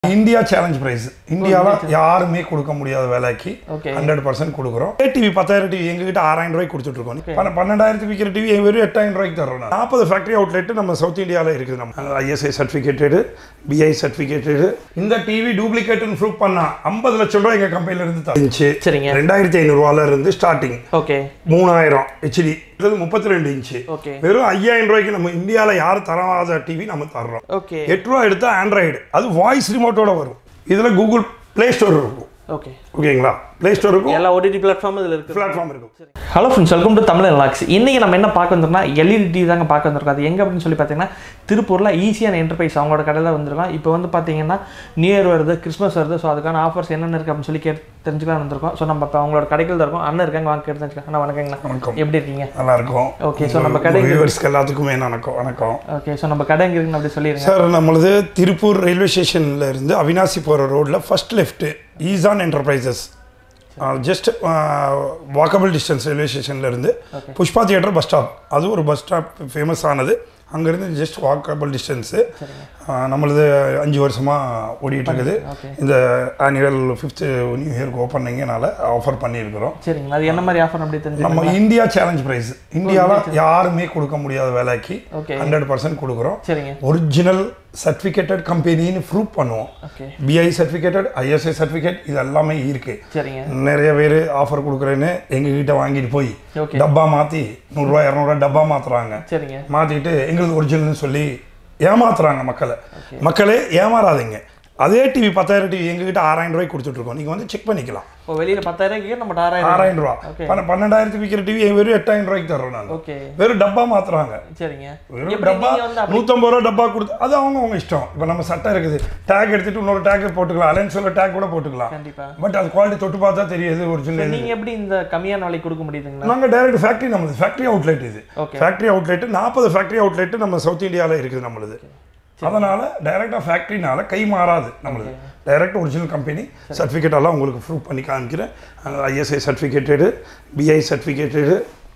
India challenge price இந்தியாவில் யாருமே கொடுக்க முடியாத விலைக்கு Okay. ஹண்ட்ரட் பர்சன்ட் கொடுக்குறோம் டிவி பத்தாயிரம் டிவி எங்ககிட்ட ஆறாயிரம் ரூபாய்க்கு கொடுத்துட்டு இருக்கோம் பன்ன- பன்னெண்டாயிரத்துக்கு விற்கிற டிவி எங்க வெறும் எட்டாயிரம் ரூபாய்க்கு தர்றோம் நாற்பது ஃபேக்டரி அவுட்லெட் நம்ம சவுத் இந்தியாவில் இருக்குது நம்ம ஐஎஸ்ஐ சர்டிஃபிகேட்டடு பிஐ சர்டிஃபிகேட்டடு இந்த டிவி டூப்ளிகேட்னு ப்ரூவ் பண்ணா ஐம்பது லட்சம் ரூபாய் எங்க கம்பெனில இருந்து தந்துச்சு சரிங்க ரெண்டாயிரத்தி ஐநூறுவால இருந்து ஸ்டார்டிங் ஓகே மூணாயிரம் ஹெச்டி இது முப்பத்தி ரெண்டு இன்ச்சு ஓகே வெறும் ஐயாயிரம் ரூபாய்க்கு நம்ம இந்தியாவில் யாரும் தராத டிவி நம்ம தர்றோம் ஓகே எட்டு ரூபா எடுத்தா ஆண்ட்ராய்டு அது வாய்ஸ் ரிமோட்டோட வரும் இதில் கூகுள் ப்ளே ஸ்டோர் இருக்கும் ஓகே ஓகேங்களா ப்ளே ஸ்டோர் இருக்கும் எல்லா ஓடிடி பிளாட்ஃபார்ம் இதில் இருக்குது பிளாட்ஃபார்ம் இருக்கும் hello friends welcome to Tamil logs இன்றைக்கி நம்ம என்ன பார்க்க வந்திருக்கோம்னா எல்இடி டிவி தாங்க பார்க்க வந்திருக்கோம் அது எங்கே அப்படின்னு சொல்லி பார்த்தீங்கன்னா திருப்பூரில் ஈஸியான என்டர்பிரைஸ் அவங்களோட கடையில் வந்திருக்கோம் இப்போ வந்து பார்த்தீங்கன்னா நியூ இயர் வருது கிறிஸ்மஸ் வருது ஸோ அதுக்கான ஆஃபர்ஸ் என்னென்ன இருக்குது அப்படின்னு சொல்லி கேட்டு தெரிஞ்சுக்கலாம் வந்திருக்கோம் ஸோ நம்ம இப்போ அவங்களோட கடைகள் தான் இருக்கோம் அண்ணன் இருக்காங்க வாங்க கேட்டு தெரிஞ்சுக்கலாம் அண்ணா வணக்கங்கண்ணா வணக்கம் எப்படி இருக்கீங்க நல்லா இருக்கும் Okay, so நம்ம கடை- வியூவர்ஸ்க்கு எல்லாத்துக்குமே வணக்கம் வணக்கம் ஓகே ஸோ நம்ம கடை எங்கே இருக்குன்னு அப்படி சொல்லிடுங்க சார் நம்மளது திருப்பூர் ரயில்வே ஸ்டேஷன்ல இருந்து அவினாசி போகிற ரோட்டில் first left Eshan enterprises just walkable distance railway ஸ்டேஷன்ல இருந்து Okay. Pushpa theatre bus stop அது ஒரு பஸ் ஸ்டாப் ஃபேமஸ் ஆனது அங்கேருந்து ஜஸ்ட் வாக்கபிள் டிஸ்டன்ஸு நம்மளது அஞ்சு வருஷமாக ஓடிட்டு இருக்குது ஓகே இந்த ஆனுவல் ஃபிஃப்த்து நியூ இயர்க்கு ஓப்பனிங்கனால ஆஃபர் பண்ணியிருக்கிறோம் சரிங்களா அது என்ன மாதிரி ஆஃபர் அப்படி தெரிஞ்சு நம்ம இந்தியா சேலஞ்ச் ப்ரைஸ் இந்தியாவில் யாருமே கொடுக்க முடியாத விலைக்கு ஓகே ஹண்ட்ரட் பர்சன்ட் கொடுக்குறோம் சரிங்க ஒரிஜினல் சர்டிஃபிகேட்டட் கம்பெனின்னு ப்ரூவ் பண்ணுவோம் okay BI certificated ISI certificate இது எல்லாமே இருக்கு சரிங்க நிறைய பேர் ஆஃபர் கொடுக்குறேன்னு எங்ககிட்ட வாங்கிட்டு போய் ஓகே டப்பா மாற்றி நூறுரூவா இரநூறுவா டப்பா மாற்றுறாங்க சரிங்க மாற்றிட்டு எங்களுக்கு ஒரிஜினல்னு சொல்லி ஏமாத்துறாங்க மக்களை மக்களே ஏமாறாதீங்க அதே டிவி பத்தாயிரம் டிவி எங்ககிட்ட ஆறாயிரம் ரூபாய்க்கு கொடுத்துட்ருக்கோம் நீங்கள் வந்து செக் பண்ணிக்கலாம் இப்போ வெளியில் பத்தாயிரம் கேட்க நம்ம ஆறாயிரம் ஆறாயிரம் ரூபா Okay. பன்ன- பன்னெண்டாயிரத்துக்கு விற்கிற டிவி எங்க வெறும் எட்டாயிரம் ரூபாய்க்கு தர்றோம் நாங்கள் ஓகே வெறும் டப்பா மாத்துறாங்க சரிங்க வெறும் எப்படி டப்பா நீங்க வந்து அப்படி நூற்றம்பது ரூபா டப்பா கொடுத்து அது அவங்க அவங்க இஷ்டம் இப்போ நம்ம சட்டை இருக்குது டேக் எடுத்துட்டு இன்னொரு டேக் போட்டுக்கலாம் அலைன்ஸோட டேக் கூட போட்டுக்கலாம் கண்டிப்பா பட் அது குவாலிட்டி தொட்டு பார்த்தா தெரியுது ஒரிஜினல் நீங்க எப்படி இந்த கம்மியான விலைக்கு கொடுக்க முடியுதுங்களா நாங்கள் டைரக்ட் ஃபேக்ட்ரி நம்மளுது ஃபேக்ட்ரி அவுட்லெட் இது ஓகே ஃபேக்ட்ரி அவுட்லெட் நாற்பது ஃபேக்ட்ரி அவுட்லெட் நம்ம சவுத் இந்தியாவில் இருக்குது நம்மளுது அதனால டைரெக்டாக ஃபேக்ட்ரினால கை மாறாது நம்மளுது டைரக்ட் ஒரிஜினல் கம்பெனி சர்டிஃபிகேட் எல்லாம் உங்களுக்கு ப்ரூவ் பண்ணி காமிக்கிறேன் ஐஎஸ்ஐ சர்டிஃபிகேட்டடு பிஐ சர்டிஃபிகேட்டடு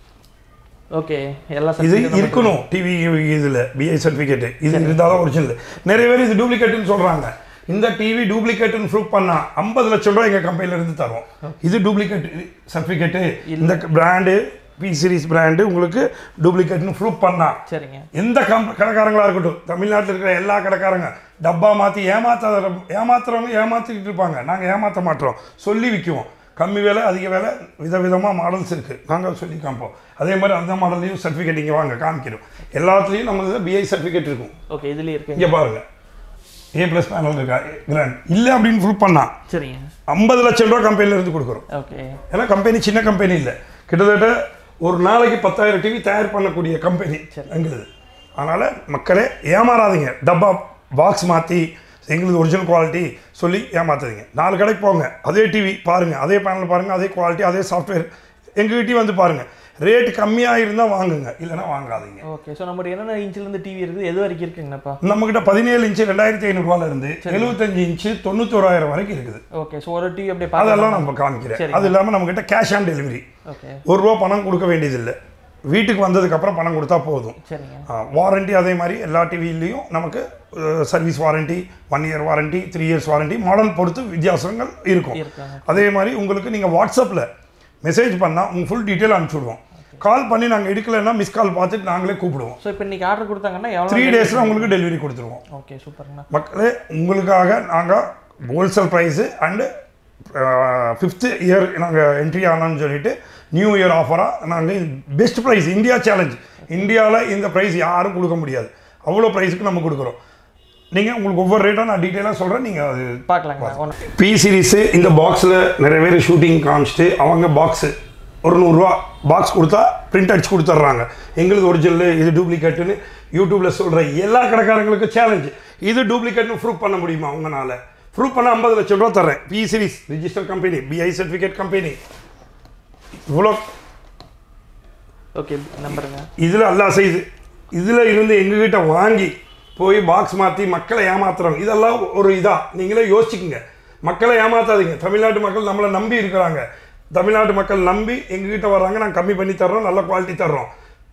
ஓகே எல்லா இது certificate நம்ம- இருக்கணும் டிவி இதில் பிஐ சர்டிஃபிகேட் இது இருந்தால் தான் ஒரிஜினல் நிறைய பேர் இது டூப்ளிகேட்னு சொல்கிறாங்க இந்த டிவி டூப்ளிகேட்னு ப்ரூவ் பண்ணா ஐம்பது லட்சம் ரூபாய் எங்கள் கம்பெனில இருந்து தரோம் இது டூப்ளிகேட் சர்டிஃபிகேட்டு இந்த பிராண்டு பி சீரிஸ் பிராண்டு உங்களுக்கு டூப்ளிகேட்னு ப்ரூவ் பண்ணா சரிங்க எந்த கம் கடைக்காரங்களா இருக்கட்டும் தமிழ்நாட்டில் இருக்கிற எல்லா கடைக்காரங்க டப்பா மாற்றி ஏமாத்தாத ஏமாத்துறவங்க ஏமாத்திக்கிட்டு இருப்பாங்க நாங்கள் ஏமாற்ற மாட்டோம் சொல்லி விற்குவோம் கம்மி விலை அதிக விலை விதவிதமாக மாடல்ஸ் இருக்குது நாங்கள் சொல்லி காமிப்போம் அதே மாதிரி அந்த மாடல்லையும் சர்டிஃபிகேட் இங்கே வாங்க காமிக்கிறோம் எல்லாத்துலேயும் நம்மளது பிஐ சர்டிஃபிகேட் இருக்கும் ஓகே இதுலயே இருக்கு இங்கே பாருங்க ஏ ப்ளஸ் பேனல் இருக்கா கிராண்ட் இல்லை அப்படின்னு ப்ரூவ் பண்ணா சரிங்க ஐம்பது லட்சம் ரூபா கம்பெனில இருந்து கொடுக்குறோம் ஓகே ஏன்னா கம்பெனி சின்ன கம்பெனி இல்லை கிட்டத்தட்ட ஒரு நாளைக்கு பத்தாயிரம் டிவி தயார் பண்ணக்கூடிய கம்பெனி எங்களுது அதனால் மக்களே ஏமாறாதீங்க டப்பா பாக்ஸ் மாற்றி எங்களுது ஒரிஜினல் குவாலிட்டி சொல்லி ஏமாத்தாதீங்க நாலு கடைக்கு போங்க அதே டிவி பாருங்கள் அதே பேனல் பாருங்கள் அதே குவாலிட்டி அதே சாஃப்ட்வேர் எங்ககிட்டயும் வந்து பாருங்கள் ரேட் கம்மியாக இருந்தால் வாங்குங்க இல்லைன்னா வாங்காதீங்க ஓகே ஸோ நம்ம என்னென்ன இன்ச்சில் இருந்து டிவி இருக்குது எது வரைக்கும் இருக்குங்கண்ணாப்பா நம்மக்கிட்ட பதினேழு இன்ச்சு ரெண்டாயிரத்தி ஐநூறுரூவால இருந்து எழுபத்தஞ்சு இன்ச்சு தொண்ணூத்தோராயிரம் வரைக்கும் இருக்குது ஓகே ஸோ ஒரு டிவி அப்படியே பார்க்கலாம் அதெல்லாம் நம்ம காமிக்கிறேன் சரி. அது இல்லாமல் நம்மக்கிட்ட கேஷ் ஆன் டெலிவரி ஓகே ஒரு ரூபா பணம் கொடுக்க வேண்டியதில்லை வீட்டுக்கு வந்ததுக்கப்புறம் பணம் கொடுத்தா போதும் சரிங்க வாரண்டி அதே மாதிரி எல்லா டிவிலையும் நமக்கு service warranty one year warranty three years warranty model பொறுத்து வித்தியாசங்கள் இருக்கும் இருக்காங்க அதே மாதிரி உங்களுக்கு நீங்கள் வாட்ஸ்அப்பில் மெசேஜ் பண்ணால் உங்கள் ஃபுல் டீட்டெயில் அனுப்பிச்சுடுவோம் கால் பண்ணி நாங்கள் எடுக்கலைன்னா மிஸ் கால் பார்த்துட்டு நாங்களே கூப்பிடுவோம் ஸோ இப்போ இன்னைக்கு ஆர்டர் கொடுத்தாங்கன்னா த்ரீ எவ்வளோ டேஸில் உங்களுக்கு டெலிவரி கொடுத்துருவோம் ஓகே சூப்பர்ண்ணா மக்களே உங்களுக்காக நாங்கள் wholesale price and fifth year நாங்கள் என்ட்ரி ஆனோம்னு சொல்லிட்டு நியூ இயர் ஆஃபராக நாங்கள் பெஸ்ட் ப்ரைஸ் இந்தியா சேலஞ்ச் இந்தியாவில் இந்த ப்ரைஸ் யாரும் கொடுக்க முடியாது அவ்வளோ ப்ரைஸுக்கு நம்ம கொடுக்குறோம் நீங்கள் உங்களுக்கு ஒவ்வொரு ரேட்டாக நான் டீட்டெயிலாக சொல்கிறேன் நீங்கள் அது பார்க்கலாங்கண்ணா ஒன்று பி சீரிஸு இந்த பாக்ஸில் நிறைய பேர் ஷூட்டிங் காமிச்சிட்டு அவங்க பாக்ஸு ஒரு நூறுரூவா பாக்ஸ் கொடுத்தா பிரிண்ட் அடிச்சு கொடுத்துட்றாங்க எங்களுக்கு ஒரிஜினல் இது டூப்ளிகேட்டுன்னு யூடியூப்பில் சொல்கிற எல்லா கடைக்காரங்களுக்கும் சேலஞ்சு இது டூப்ளிகேட்னு ப்ரூவ் பண்ண முடியுமா உங்களால் ப்ரூவ் பண்ண ஐம்பது லட்சம் ரூபா தரேன் B series register company BI certificate company இவ்வளோ ஓகே நம்பருங்க இதில் எல்லா சைஸு இதில் இருந்து எங்ககிட்ட வாங்கி போய் பாக்ஸ் மாற்றி மக்களை ஏமாத்துறோம் இதெல்லாம் ஒரு இதா நீங்களே யோசிச்சுக்குங்க மக்களை ஏமாத்தாதீங்க தமிழ்நாட்டு மக்கள் நம்மளை நம்பி இருக்கிறாங்க தமிழ்நாட்டு மக்கள் நம்பி எங்ககிட்ட வர்றாங்க நாங்கள் கம்மி பண்ணி தர்றோம் நல்ல குவாலிட்டி தர்றோம்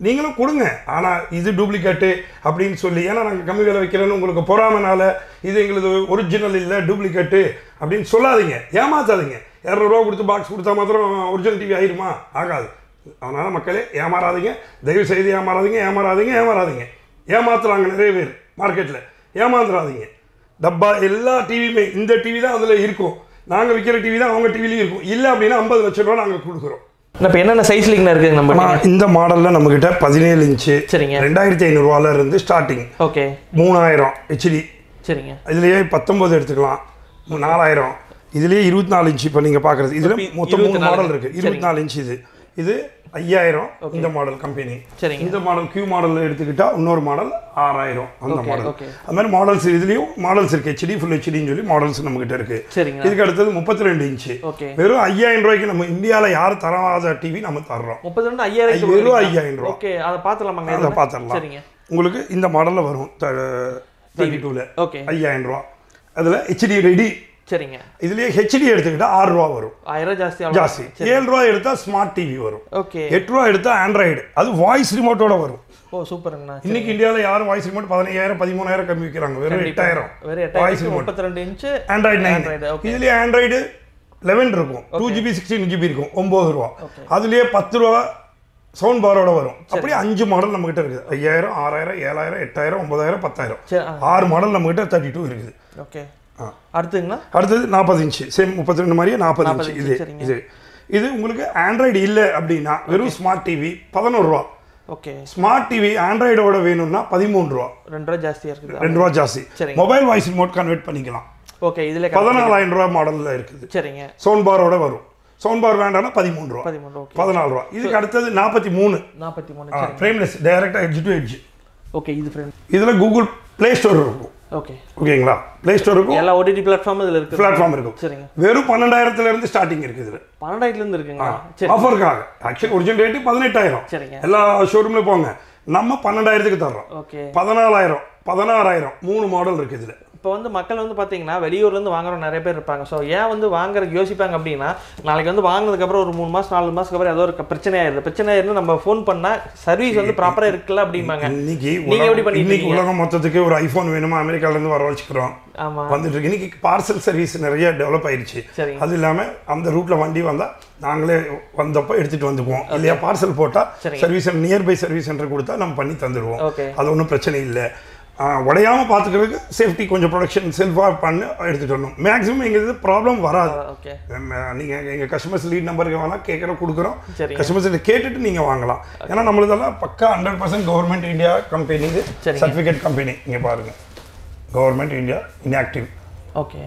நீங்களும் கொடுங்க ஆனால் இது டூப்ளிகேட்டு அப்படின்னு சொல்லி ஏன்னா நாங்கள் கம்மி விலை வைக்கிறேன்னு உங்களுக்கு பொறாமனால இது எங்களுது ஒரிஜினல் இல்லை டூப்ளிகேட்டு அப்படின்னு சொல்லாதீங்க ஏமாத்தாதீங்க இரநூறுவா கொடுத்து பாக்ஸ் கொடுத்தா மாத்திரம் ஒரிஜினல் டிவி ஆயிருமா ஆகாது அதனால் மக்களே ஏமாறாதீங்க தயவு செய்து ஏமாறாதீங்க ஏமாறாதீங்க ஏமாறாதீங்க ஏமாத்துறாங்க நிறைய பேர் மார்க்கெட்டில் ஏமாந்துடாதீங்க டப்பா எல்லா டிவியுமே இந்த டிவி தான் அதில் இருக்கும் நாங்கள் விற்கிற டிவி தான் அவங்க டிவிலையும் இருக்கும் இல்லை அப்படின்னா ஐம்பது லட்ச ரூபா நாங்கள் கொடுக்குறோம் இப்போ என்னென்ன சைஸ்லிங்கண்ணா இருக்குங்க நம்ம ஆனால் இந்த மாடலில் நம்மக்கிட்ட பதினேழு இன்ச்சு சரிங்க ரெண்டாயிரத்தி ஐநூறுரூவால இருந்து ஸ்டார்டிங் ஓகே மூணாயிரம் ஹெச்டி சரிங்க இதுலேயே பத்தொம்பது எடுத்துக்கலாம் மூ- நாலாயிரம் இதுலேயே இருபத்தி நாலு இன்ச்சு இப்போ நீங்கள் பார்க்குறது இதில் இப்ப மொத்தம் மூணு 24 மாடல் இருக்குது இருபத்தி நாலு இன்ச்சு இது இது ஐயாயிரம் இந்த மாடல் கம்பெனி சரிங்க இந்த மாடல் கியூ மாடல் எடுத்துக்கிட்டா இன்னொரு மாடல் ஆறாயிரம் அந்த Okay, மாடல் okay. அது மாதிரி மாடல்ஸ் இதுலேயும் மாடல்ஸ் இருக்கு ஹெச்டி ஃபுல் ஹெச்டின்னு சொல்லி மாடல்ஸ் நம்மகிட்ட இருக்கு சரிங்க இதுக்கு அடுத்தது முப்பத்தி ரெண்டு இன்ச்சு ஓகே வெறும் ஐயாயிரம் ரூபாய்க்கு நம்ம இந்தியாவில் யாரும் தராத டிவி நம்ம தர்றோம் முப்பத்தி ரெண்டு ஐயாயிரம் வெறும் ஐயாயிரம் ரூபா ஓகே அதை பார்த்துலாமாங்க அதை இதுல? பார்த்துடலாம் சரிங்க உங்களுக்கு இந்த மாடலில் வரும் தேர்ட்டி டூவில் ஓகே ஐயாயிரம் ரூபா அதில் ஹெச்டி ரெடி சரிங்க இதுலேயே ஹெச்டி எடுத்துக்கிட்டா ஆறு ரூபா வரும் ஆயிரம் ஜாஸ்தி ஆகும். ஜாஸ்தி ஏழு ரூபா எடுத்தால் ஸ்மார்ட் டிவி வரும் ஓகே எட்டு ரூபா எடுத்தால் ஆண்ட்ராய்டு அது வாய்ஸ் ரிமோட்டோட வரும் ஓ சூப்பருங்கண்ணா இன்னைக்கு இந்தியாவில் யாரும் வாய்ஸ் ரிமோட் பதினையாயிரம் பதிமூணாயிரம் கம்மி விற்கிறாங்க வெறும் எட்டாயிரம் வெறும் வாய்ஸ் எட்டாயிரத்தி ரிமோட் முப்பத்தி ரெண்டு inch Android nine Android, okay. இதுலேயே ஆண்ட்ராய்டு லெவன் இருக்கும் டூ ஜிபி சிக்ஸ்டீன் ஜிபி இருக்கும் ஒம்பது ரூபா அதுலேயே பத்து ரூபா சவுண்ட் பாரோட வரும் அப்படியே அஞ்சு மாடல் நம்மகிட்ட இருக்குது ஐயாயிரம் ஆறாயிரம் ஏழாயிரம் எட்டாயிரம் ஒன்பதாயிரம் பத்தாயிரம் சரி ஆ, ஆறு மாடல் நம்மகிட்ட தேர்ட்டி டூ இருக்குது ஓகே ஆ. அடுத்துங்கண்ணா அடுத்தது நாற்பது இன்ச்சு சேம் முப்பத்தி ரெண்டு மாதிரியே நாற்பது 40 இன்ச்சு inch, இது சரிங்க. இது இது உங்களுக்கு ஆண்ட்ராய்டு இல்லை அப்படின்னா வெறும் ஸ்மார்ட் டிவி பதினோரு ரூபா ஓகே ஸ்மார்ட் டிவி ஆண்ட்ராய்டோட வேணும்னா பதிமூணு ரூபா ரெண்டு ரூபா ஜாஸ்தியா இருக்குது ரெண்டு ரூபா ஜாஸ்தி சரிங்க. மொபைல் வாய்ஸ் ரிமோட் கன்வெர்ட் பண்ணிக்கலாம் ஓகே இதுல பதினாலாயிரம் ரூபா மாடலில் இருக்குது சரிங்க சவுண்ட் பாரோட வரும் சவுண்ட் பார் வேண்டாம்னா பதிமூணு ரூபா பதிமூணு ஓகே பதினாலு ரூபா இதுக்கு அடுத்தது நாற்பத்தி மூணு நாற்பத்தி மூணு சரி ஃப்ரேம்லெஸ் டைரக்டாக எட்ஜ் டு எட்ஜ் ஓகே இது ஃப்ரெண்ட் இதில் கூகுள் ப்ளே ஸ்டோர் இருக்கும் ஓகே ஓகேங்களா ப்ளே ஸ்டோர் இருக்கும் எல்லா ஓடிடி பிளாட்ஃபார்ம் இதுல இருக்கு பிளாட்ஃபார்ம் இருக்கும் சரிங்க வெறும் பன்னெண்டாயிரத்துல இருந்து ஸ்டார்டிங் இருக்குது இதில் பன்னெண்டாயிரத்துல இருந்து இருக்குங்க சரி ஆஃபருக்காக ஆக்சுவலி ஒரிஜினல் ரேட்டு பதினெட்டாயிரம் சரிங்க எல்லா ஷோரூம்ல போங்க நம்ம பன்னெண்டாயிரத்துக்கு தர்றோம் ஓகே பதினாலாயிரம் பதினாறாயிரம் மூணு மாடல் இருக்கு இதுல இப்போ வந்து மக்கள் வந்து பார்த்தீங்கன்னா வெளியூர்லேருந்து வாங்குறவங்க நிறைய பேர் இருப்பாங்க ஸோ ஏன் வந்து வாங்குறதுக்கு யோசிப்பாங்க அப்படின்னா நாளைக்கு வந்து வாங்கினதுக்கப்புறம் ஒரு மூணு மாதம் நாலு மாதத்துக்கு அப்புறம் ஏதோ ஒரு க- பிரச்சனை ஆயிருது பிரச்சனை ஆயிருந்து நம்ம ஃபோன் பண்ணால் சர்வீஸ் வந்து ப்ராப்பராக இருக்குல்ல அப்படிம்பாங்க இன்னைக்கு நீங்க எப்படி உலகம் பண்ணிட்டு இன்னைக்கு இருக்கீங்க? உலகம் மொத்தத்துக்கு ஒரு ஐபோன் வேணுமா அமெரிக்கால இருந்து வர வச்சுக்கிறோம் ஆமாம் வந்துட்டு இருக்கு இன்னைக்கு பார்சல் சர்வீஸ் நிறைய டெவலப் ஆயிருச்சு சரிங்க அது இல்லாம அந்த ரூட்ல வண்டி வந்தா நாங்களே வந்தப்போ எடுத்துட்டு வந்துக்குவோம் இல்லையா பார்சல் போட்டா சரிங்க. சர்வீஸ் நியர்பை சர்வீஸ் சென்டர் கொடுத்தா நம்ம பண்ணி தந்துடுவோம் ஓகே அது ஒன்றும் பிரச்சனை இல்லை உடையாம பார்த்துக்கிறதுக்கு சேஃப்டி கொஞ்சம் ப்ரொடக்ஷன் செல்ஃபாக பண்ணி எடுத்துட்டு வரணும் மேக்ஸிமம் எங்கள் இது ப்ராப்ளம் வராது ஓகே நீங்கள் எங்கள் கஸ்டமர்ஸ் லீட் நம்பருக்கு வேணால் கேட்குற கொடுக்குறோம் சரிங்க கஸ்டமர்ஸ் கேட்டுட்டு நீங்கள் வாங்கலாம் ஏன்னா நம்மளதெல்லாம் பக்கா hundred percent government India company இது சரிங்க. சர்டிஃபிகேட் கம்பெனி இங்கே பாருங்கள் government India inactive okay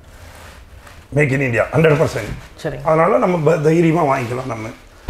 make in India hundred percent சரிங்க அதனால் நம்ம ப- தைரியமா வாங்கிக்கலாம் நம்ம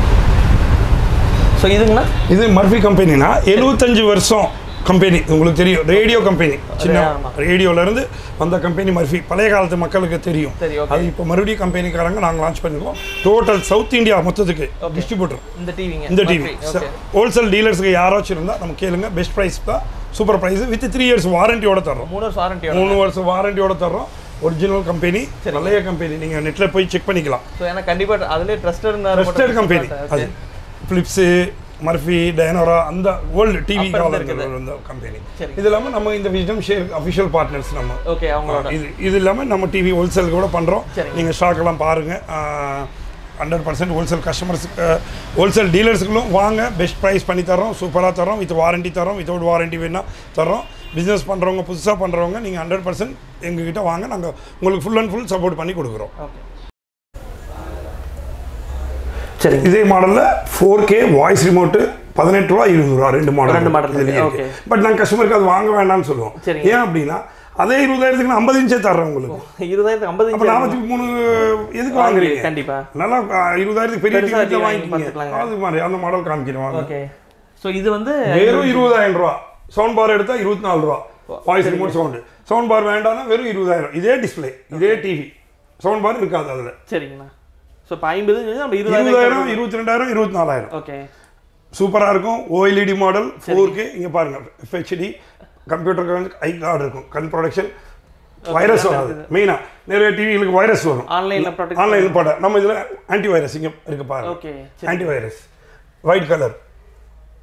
ஸோ இதுங்கண்ணா இது மர்ஃபி கம்பெனினா எழுபத்தஞ்சு வருஷம் கம்பெனி உங்களுக்கு தெரியும் ரேடியோ கம்பெனி சின்ன ஆமா. ரேடியோல இருந்து வந்த கம்பெனி மர்ஃபி பழைய காலத்து மக்களுக்கு தெரியும் சரி ஓகே அது இப்போ மறுபடியும் கம்பெனிக்காரங்க நாங்கள் லான்ச் பண்ணிருக்கோம் டோட்டல் சவுத் இந்தியா மொத்தத்துக்கு டிஸ்ட்ரிபியூட்டர் இந்த டிவிங்க இந்த டிவி ஓகே ஹோல்சேல் டீலர்ஸ்க்கு யாராச்சும் இருந்தால் நம்ம கேளுங்க பெஸ்ட் ப்ரைஸ் தான் super price with three years வாரண்டியோட தரோம் மூணு வருஷம் வாரண்டியோட மூணு வருஷம் வாரண்டியோட தரோம் ஒரிஜினல் கம்பெனி நல்ல கம்பெனி நீங்கள் நெட்டில் போய் செக் பண்ணிக்கலாம் ஸோ ஏன்னா கண்டிப்பாக அதுலேயே ட்ரஸ்டட் ட்ரஸ்டட் கம்பெனி அது ஃபிலிப்ஸு மர்ஃபி டயனோரா அந்த ஓல்டு டிவி அப்ப இருந்து காலத்தில் இருந்த கம்பெனி சரி. இது இல்லாமல் நம்ம இந்த விஜயம் ஷேர் அஃபிஷியல் பார்ட்னர்ஸ் நம்ம ஓகே அவங்களோட இது இது இல்லாமல் நம்ம டிவி ஹோல்சேல் கூட பண்ணுறோம் சரிங்க. நீங்கள் ஸ்டாக்லாம் பாருங்கள் ஹண்ட்ரட் பர்சன்ட் ஹோல்சேல் கஸ்டமர்ஸுக்கு ஹோல்சேல் டீலர்ஸுகளும் வாங்க பெஸ்ட் ப்ரைஸ் பண்ணி தரோம் சூப்பராக தரோம் வித் வாரண்டி தரோம் வித்தவுட் வாரண்டி வேணால் தரோம் பிஸ்னஸ் பண்ணுறவங்க புதுசாக பண்ணுறவங்க நீங்கள் ஹண்ட்ரட் பர்சன்ட் எங்ககிட்ட வாங்க நாங்கள் உங்களுக்கு ஃபுல் அண்ட் ஃபுல் சப்போர்ட் பண்ணி கொடுக்குறோம் ஓகே சரிங்க இதே மாடலில் ஃபோர் கே வாய்ஸ் ரிமோட்டு பதினெட்டு ரூபா இருபது ரூபா ரெண்டு மாடல் ரெண்டு model இருக்கு, இருக்கு okay. பட் நாங்கள் கஸ்டமருக்கு அது வாங்க வேண்டாம்னு சொல்லுவோம் சரிங்க. ஏன் அப்படின்னா அதே இருபதாயிரத்துக்கு நான் ஐம்பது இன்ச்சே தர்றேன் உங்களுக்கு இருபதாயிரத்து ஐம்பது அப்போ நாற்பத்தி மூணு எதுக்கு வாங்குறீங்க கண்டிப்பா நல்லா ஆ, இருபதாயிரத்துக்கு பெரிய பெருசா டிவி TV வாங்கி வாங்கிக்கிங்க பார்த்துக்கலாங்க. அது மாதிரி அந்த மாடல் காமிக்கிறோம் வாங்க. ஓகே ஸோ இது வந்து வெறும் இருபதாயிரம் ரூபா சவுண்ட் பார் எடுத்தா இருபத்தி நாலு ரூபா voice remote sound sound bar வேண்டாம்னா வெறும் இருபதாயிரம் இதே டிஸ்ப்ளே இதே டிவி சவுண்ட் பார் இருக்காது அதில் சரிங்கண்ணா ஸோ இப்போ ஐம்பது நம்ம இருபதாயிரம் இருபதாயிரம் இருபத்தி ரெண்டாயிரம் இருபத்தி நாலாயிரம் ஓகே சூப்பராக இருக்கும் ஓஎல்இடி மாடல் ஃபோர் கே இங்கே பாருங்கள் எஃப்ஹெச்டி கம்ப்யூட்டருக்கு வந்து ஐ கார்டு இருக்கும் கண் ப்ரொடக்ஷன் வைரஸ் வராது மெயினாக நிறைய டிவிகளுக்கு வைரஸ் வரும் ஆன்லைனில் ப்ராடக்ட் ஆன்லைனில் போட நம்ம இதில் ஆன்டி வைரஸ் இங்கே இருக்கு பாருங்க okay anti virus white colour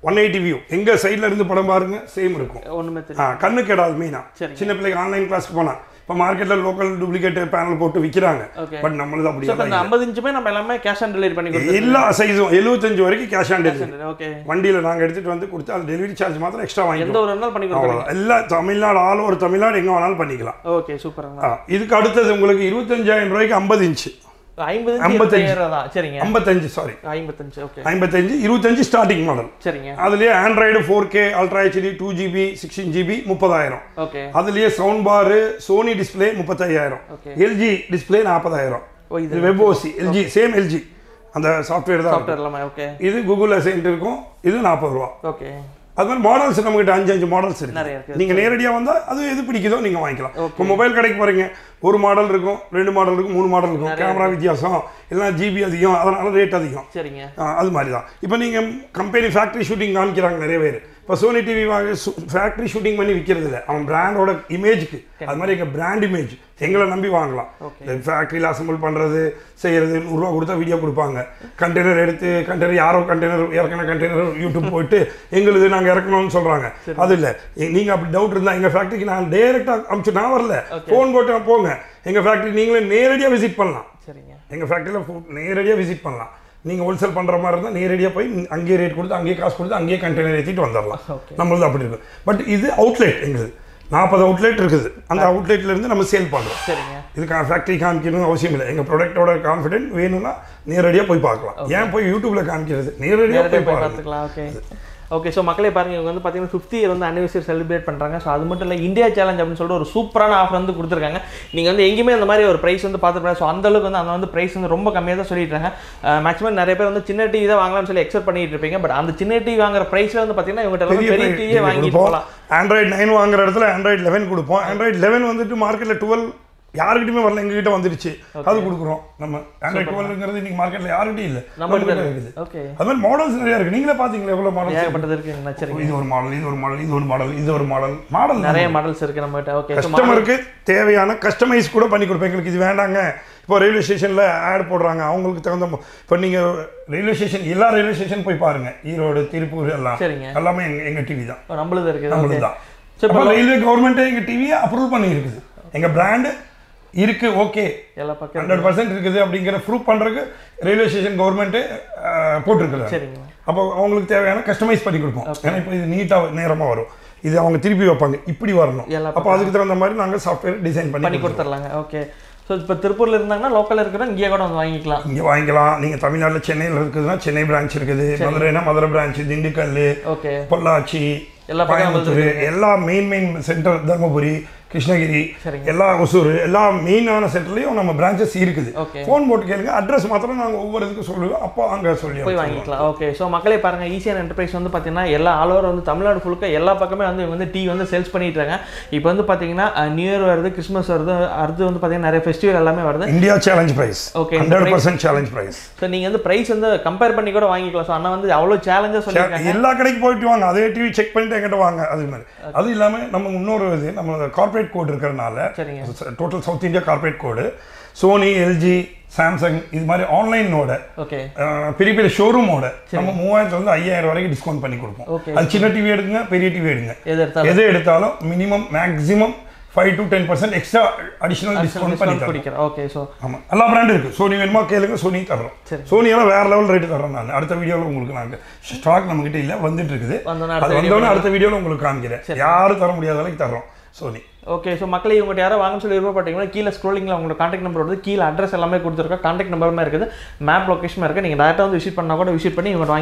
one eighty view எங்க சைடுல இருந்து படம் பாருங்க சேம் இருக்கும் ஒண்ணுமே ஆ, தெரியும் கண்ணு கெடாது மெயினா சரிங்க. சின்ன பிள்ளைக்கு ஆன்லைன் கிளாஸ்க்கு போனா இப்போ மார்க்கெட்ல லோக்கல் டூப்ளிகேட் பேனல் போட்டு விற்கிறாங்க Okay. பட் நம்மளது அப்படி ஸோ அந்த ஐம்பது இன்ச்சுமே நம்ம எல்லாமே கேஷ் ஆன் டெலிவரி பண்ணி கொடுத்துருக்கோம் எல்லா சைஸும் எழுபத்தஞ்சு வரைக்கும் கேஷ் ஆன் டெலிவரி ஓகே வண்டியில நாங்க எடுத்துட்டு வந்து கொடுத்து அது டெலிவரி சார்ஜ் மாத்திரம் எக்ஸ்ட்ரா எந்த வாங்கிக்கலாம் ஒரு நாள் பண்ணி கொடுக்குறோம் அவ்வளவுதான் எல்லா தமிழ்நாடு ஆல் ஓவர் தமிழ்நாடு எங்க வேணாலும் பண்ணிக்கலாம் ஓகே சூப்பருங்க ஆ, இதுக்கு அடுத்தது உங்களுக்கு இருபத்தஞ்சாயிரம் ரூபாய்க்கு ஐம்பது இன்ச்சு ஐம்பது ஐம்பத்தஞ்சு. இன்ச்சு தான் சரிங்க ஐம்பத்தஞ்சு சாரி ஐம்பத்தஞ்சு ஓகே ஐம்பத்தஞ்சு இருபத்தஞ்சு ஸ்டார்டிங் மாடல் சரிங்க அதுலயே Android four K ultra HD two GB sixteen GB முப்பதாயிரம் ஓகே அதுலயே சவுண்ட் பாரு சோனி டிஸ்ப்ளே முப்பத்தையாயிரம் Okay. எல்ஜி டிஸ்ப்ளே நாற்பதாயிரம் ஓ இது இது வெப்ஓசி எல்ஜி சேம் எல்ஜி அந்த சாஃப்ட்வேர் தான் இருக்கும். சாஃப்ட்வேர் எல்லாமே ஓகே இது கூகுள் அசைன்ட் இருக்கும் இது நாற்பது ரூபா ஓகே அது மாதிரி மாடல்ஸ் நம்மகிட்ட அஞ்சு அஞ்சு மாடல்ஸ் நிறைய இருக்கு இருக்கு. நீங்க நேரடியா வந்தா அது எது பிடிக்குதோ நீங்க வாங்கிக்கலாம் இப்போ மொபைல் கடைக்கு போறீங்க ஒரு மாடல் இருக்கும் ரெண்டு மாடல் இருக்கும் மூணு மாடல் இருக்கும் கேமரா வித்தியாசம் இல்லைன்னா ஜிபி அதிகம் அதனால ரேட் அதிகம் சரிங்க ஆ, அது மாதிரி தான் இப்போ நீங்கள் கம்பெனி ஃபேக்ட்ரி ஷூட்டிங் காமிக்கிறாங்க நிறைய பேர் இப்போ சோனி டிவி வாங்க ஃபேக்ட்ரி ஷூட்டிங் பண்ணி விற்கிறது இல்லை அவன் பிராண்டோட இமேஜ்க்கு அது மாதிரி எங்கள் பிராண்ட் இமேஜ் எங்களை நம்பி வாங்கலாம் ஃபேக்ட்ரியில் அசம்பிள் பண்ணுறது செய்கிறது நூறுரூவா கொடுத்தா வீடியோ கொடுப்பாங்க கண்டெய்னர் எடுத்து கண்டெய்னர் யாரோ கண்டெய்னர் இறக்கின கண்டெய்னர் யூடியூப் போயிட்டு எங்களுது நாங்கள் இறக்கணும்னு சொல்கிறாங்க அது இல்லை நீங்கள் அப்படி டவுட் இருந்தால் எங்கள் ஃபேக்ட்ரிக்கு நான் டேரெக்டாக அனுப்பிச்சு நான் வரல ஃபோன் போட்டு போங்க எங்கள் ஃபேக்ட்ரி நீங்களே நேரடியாக விசிட் பண்ணலாம் சரிங்க எங்கள் ஃபேக்ட்ரியில் நேரடியாக விசிட் பண்ணலாம் நீங்கள் ஹோல்சேல் பண்ணுற மாதிரி இருந்தால் நேரடியாக போய் நீ- அங்கேயே ரேட் கொடுத்து அங்கேயே காசு கொடுத்து அங்கேயே கண்டெய்னர் ஏற்றிட்டு வந்துடலாம் Okay. நம்மளது அப்படி இருக்கும் பட் இது அவுட்லெட் எங்களுது நாற்பது அவுட்லெட் இருக்குது அந்த outletல இருந்து நம்ம சேல் பண்ணுறோம் சரிங்க இதுக்கு ஃபேக்ட்ரி காமிக்கணும்னு அவசியம் இல்லை எங்கள் ப்ராடக்ட்டோட கான்ஃபிடென்ட் வேணும்னா நேரடியாக போய் பார்க்கலாம் ஏன் போய் யூடியூப்ல காமிக்கிறது நேரடியாக நேரடியாக போய் போய் பாருங்க பார்த்துக்கலாம் ஓகே ஓகே ஸோ மக்களே பாருங்க இவங்க வந்து பார்த்தீங்கன்னா ஃபிஃப்த் இயர் வந்து அனிவர்சரி செலிப்ரேட் பண்ணுறாங்க ஸோ அது மட்டும் இல்லை இந்தியா சேலஞ்ச் அப்படின்னு சொல்லிட்டு ஒரு சூப்பரான ஆஃபர் வந்து கொடுத்துருக்காங்க நீங்கள் வந்து எங்கேயுமே அந்த மாதிரி ஒரு ப்ரைஸ் வந்து பார்த்துருப்பேன் ஸோ அந்த அளவுக்கு வந்து அந்த வந்து ப்ரைஸ் வந்து ரொம்ப கம்மியாக தான் சொல்லிட்டு இருக்காங்க மேக்ஸிமம் நிறைய பேர் வந்து சின்ன டிவி தான் வாங்கலாம்னு சொல்லி எக்ஸ்பெக்ட் பண்ணிட்டு இருப்பீங்க பட் அந்த சின்ன டிவி வாங்குற ப்ரைஸில் வந்து பார்த்தீங்கன்னா இவங்ககிட்ட பெரிய எல்லாம் பெரிய டிவியே வாங்கிட்டு கொடுப்போம் போகலாம் ஆண்ட்ராய்டு நைன் வாங்குற இடத்துல ஆண்ட்ராய்டு லெவன் கொடுப்போம் ஆண்ட்ராய்டு லெவன் வந்துட்டு மார்க்கெட்டில் டுவெல் யாருக்கிட்டுமே வரல எங்ககிட்ட வந்துடுச்சு அது கொடுக்குறோம் நம்ம ஆண்ட்ராய்டு டுவெல்ங்கிறது இன்னைக்கு மார்க்கெட்டில் யாருக்கிட்டையும் இல்லை நம்ம நம்மகிட்ட இருக்குது ஓகே அது மாதிரி மாடல்ஸ் நிறைய இருக்கு நீங்களே பாத்தீங்களா எவ்வளவு மாடல்ஸ் ஏகப்பட்டது இருக்குங்கண்ணா சரிங்க இது ஒரு மாடல் இது ஒரு மாடல் இது ஒரு மாடல் இது ஒரு மாடல் மாடல் நிறைய மாடல்ஸ் இருக்கு நம்மகிட்ட ஓகே ஸோ கஸ்டமருக்கு தேவையான கஸ்டமைஸ் கூட பண்ணி கொடுப்பேன் எங்களுக்கு இது வேண்டாங்க இப்போ ரயில்வே ஸ்டேஷனில் ஆட் போடுறாங்க அவங்களுக்கு தகுந்த ம- இப்போ நீங்கள் ரயில்வே ஸ்டேஷன் எல்லா ரயில்வே ஸ்டேஷன் போய் பாருங்க ஈரோடு திருப்பூர் எல்லாம் சரிங்க எல்லாமே எங்க எங்க டிவி தான் நம்மளுது இருக்குது நம்மளுது ஓகே தான் சரி, அப்போ ரயில்வே கவர்மெண்ட்டே எங்க டிவியை அப்ரூவ் பண்ணி இருக்குது எங்க பிராண்டு இருக்கு ஓகே எல்லா பக்கம் ஹண்ட்ரட் பர்சன்ட் இருக்குது அப்படிங்கிற ப்ரூவ் பண்றதுக்கு ரயில்வே ஸ்டேஷன் கவர்மெண்ட்டு போட்டிருக்குது சரிங்க அப்போ அவங்களுக்கு தேவையான கஸ்டமைஸ் பண்ணி கொடுப்போம் ஏன்னா இப்போ இது நீட்டாக நேரமாக வரும் இது அவங்க திருப்பி வைப்பாங்க இப்படி வரணும் எல்லா அப்போ அதுக்கு தகுந்த மாதிரி நாங்கள் சாஃப்ட்வேர் டிசைன் பண்ணி பண்ணி கொடுத்துர்லாங்க ஓகே ஸோ இப்போ திருப்பூர்ல இருந்தாங்கன்னா லோக்கலில் இருக்கிறவங்க இங்கே கூட வந்து வாங்கிக்கலாம் இங்கே வாங்கிக்கலாம் நீங்கள் தமிழ்நாட்டில் சென்னையில் இருக்குதுன்னா சென்னை பிரான்ச் இருக்குது மதுரைனா மதுரை பிரான்ச் திண்டுக்கல் ஓகே பொள்ளாச்சி எல்லா பக்கம் கோயம்புத்தூர் எல்லா main main centre Dharmapuri Krishnagiri சரிங்க. எல்லா ஒசூர் எல்லா மெயினான சென்டர்லையும் நம்ம பிரான்ச்சஸ் இருக்குது ஓகே ஃபோன் போட்டு கேளுங்க அட்ரஸ் மாத்திரம் நாங்கள் ஒவ்வொரு இதுக்கு சொல்லுவோம் அப்போ அங்கே சொல்லி போய் அனுப்பிச்சிடுவோம். வாங்கிக்கலாம் ஓகே ஸோ மக்களே பாருங்க ஈஸியான என்டர்பிரைஸ் வந்து பார்த்தீங்கன்னா எல்லா ஆல் ஓவர் வந்து தமிழ்நாடு ஃபுல்லுக்கு எல்லா பக்கமே வந்து இவங்க வந்து டீ வந்து சேல்ஸ் பண்ணிட்டு இருக்காங்க இப்போ வந்து பார்த்தீங்கன்னா நியூ இயர் வருது கிறிஸ்மஸ் வருது அடுத்து வந்து பார்த்தீங்கன்னா நிறைய ஃபெஸ்டிவல் எல்லாமே வருது இந்தியா சேலஞ்ச் பிரைஸ் Okay, இந்த hundred percent challenge price so நீங்கள் வந்து ப்ரைஸ் வந்து கம்பேர் பண்ணி கூட வாங்கிக்கலாம் ஸோ அண்ணா வந்து அவ்வளோ சேலஞ்சாக சொல்லியிருக்காங்க எல்லா கடைக்கு போயிட்டு வாங்க அதே டிவி செக் பண்ணிட்டு என்கிட்ட வாங்க அது மாதிரி அது இல்லாமல் நம்ம இன்னொரு இது நம்ம கார்ப்பரேட் கோட் இருக்கிறனால சரிங்க total South India corporate code Sony LG Samsung இது மாதிரி ஆன்லைனோட ஓகே பெரிய பெரிய ஷோரூமோட நம்ம மூவாயிரத்துல இருந்து ஐயாயிரம் வரைக்கும் டிஸ்கவுண்ட் பண்ணி கொடுப்போம் Okay. அது சின்ன டிவி எடுங்க பெரிய டிவி எடுங்க எது எடுத்தாலும் எது எடுத்தாலும் minimum maximum five to ten percent extra additional discount பண்ணி டிஸ்கவுண்ட் தரோம் பிடிக்கிறேன் ஓகே ஸோ ஆமா எல்லா பிராண்டும் இருக்கு சோனி வேணுமா கேளுங்க சோனி தர்றோம் சரி. சோனி எல்லாம் வேற லெவல் ரேட்டு தர்றோம் நான் அடுத்த வீடியோவில் உங்களுக்கு நாங்கள் ஸ்டாக் நம்ம கிட்ட இல்லை வந்துட்டு இருக்குது வந்தோன்னே அது அடுத்த வந்தோடனே அடுத்த வீடியோவில் உங்களுக்கு காமிக்கிறேன் யாரும் தர முடியாத அளவுக்கு தர்றோம் சோனி ஓகே ஸோ மக்களே இவங்ககிட்ட யாரோ வாங்க சொல்லி விருப்பப்பட்டீங்கன்னா கீழே ஸ்க்ரோலிங்கில் உங்களோட காண்டாக்ட் நம்பர் வருது கீழே அட்ரஸ் எல்லாமே கொடுத்துருக்கோம் காண்டாக்ட் நம்பருமே இருக்குது மேப் லொக்கேஷனுமே இருக்குது நீங்கள் டேரெக்டாக வந்து விசிட் பண்ணால் கூட விசிட் பண்ணி இவங்க வாங்கி